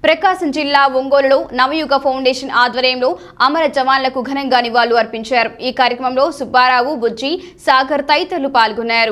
ప్రకాశం జిల్లా ఒంగోలులో నవయుగ ఫౌండేషన్ ఆధ్వర్యంలో అమర జవాన్లకు ఘనంగా నివాళులు అర్పించారు ఈ కార్యక్రమంలో సుబ్బారావు బుజ్జి సాగర్ తదితరులు పాల్గొన్నారు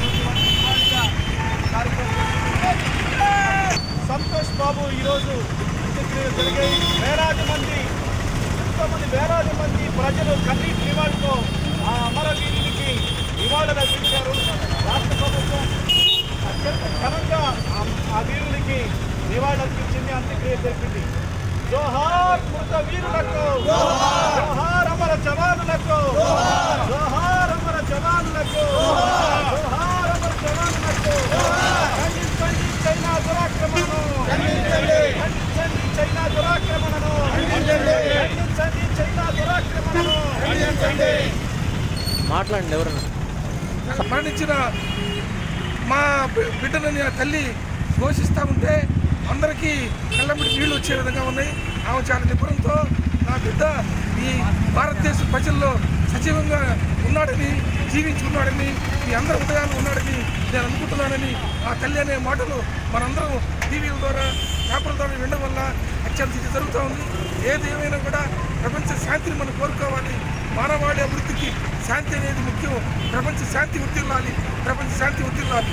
సంతోష్ బాబు ఈరోజు అంత్యక్రియలు జరిగాయి వేలాది మంది ఎంతోమంది వేలాది మంది ప్రజలు కన్నీటి నివాళులతో ఆ అమరవీరునికి నివాళులు అర్పించారు రాష్ట్ర ప్రభుత్వం అత్యంత ఘనంగా ఆ- ఆ వీరునికి నివాళులు అర్పించింది అంత్యక్రియ జరిపింది జోహార్ మృత వీరులకు జోహార్ అమర జవానులకు జోహార్ అమర జవానులకు జోహార్ అమర జవానులకు ఖండించండి చైనా దురాక్రమణను ఖండించండి చైనా దురాక్రమణను ఖండించండి చైనా దురాక్రమణను మాట్లాడండి ఎవరన్నా మరణించిన మా బి- బిడ్డలని ఆ తల్లి ఘోషిస్తూ ఉంటే అందరికీ కళ్ళమిటి నీళ్లు వచ్చే విధంగా ఉన్నాయి ఆమె చాలా నిపుణంతో నా బిడ్డ ఈ భారతదేశ ప్రజల్లో సజీవంగా ఉన్నాడని జీవించి ఉన్నాడని మీ అందరి హృదయాలు ఉన్నాడని నేను అనుకుంటున్నానని ఆ తల్లి అనే మాటలు మనందరం టీవీల ద్వారా పేపర్ల ద్వారా వినడం వల్ల అత్యంత ఇది జరుగుతూ ఉంది ఏది ఏమైనా కూడా ప్రపంచ శాంతిని మనం కోరుకోవాలి మానవాళి అభివృద్ధికి శాంతి అనేది ముఖ్యం ప్రపంచ శాంతి ఉత్తిల్లాలి ప్రపంచ శాంతి ఉత్తిల్లాలి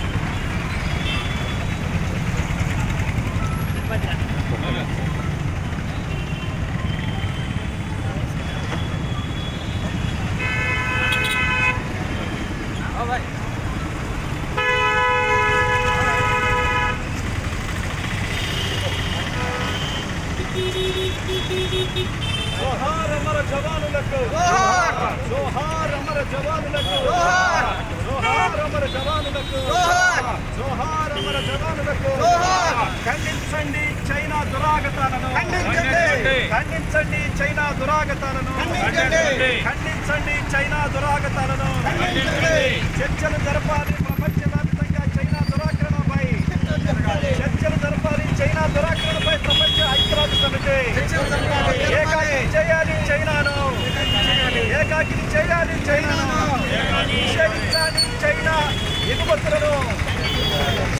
జోహార్ అమర జవానులకు జోహార్ అమర జవానులకు జోహార్ అమర జవానులకు జోహార్ అమర జవానులకు ఖండించండి చైనా దురాగతాలను ఖండించండి చైనా దురాగతాలను ఖండించండి చైనా దురాగతాలను చర్చలు జరపాలి ప్రపంచవ్యాప్తంగా చైనా దురాక్రమణపై చర్చలు జరపాలి చైనా దురాక్రమణపై ప్రపంచ ఐక్యరాజ్య సమితి ఏకాకి చేయాలి చైనాను ఏకాకిని చేయాలి చైనాను నిషేధించాలి చైనా ఎగుమతులను